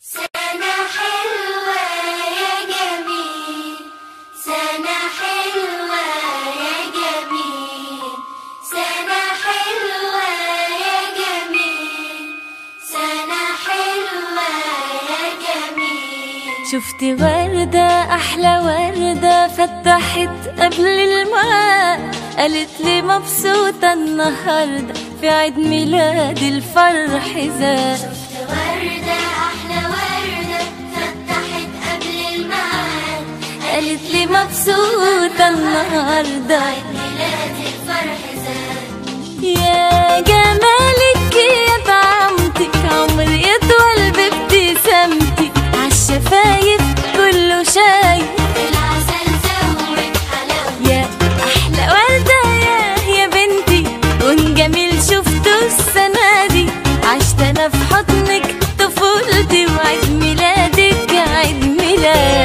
سنة حلوة يا جميل سنة حلوة يا جميل سنة حلوة يا جميل سنة حلوة يا جميل شفت وردة أحلى وردة فتحت قبل الميعاد قالت لي مبسوطة النهاردة في عيد ميلاد الفرح زاد شفت وردة أحلى وردة فتحت قبل الميعاد قالت لي مبسوطة النهاردة ميلاد الفرح زاد يا جمالك يا طعمتك عمري يطول بابتسامتك عالشفايف كله شايف العسل زود حلاوة يا احلى ورده يا يا بنتي كون جميل شفته السنه دي عشت انا في حضنك طفولتي وعيد ميلادك عيد ميلاد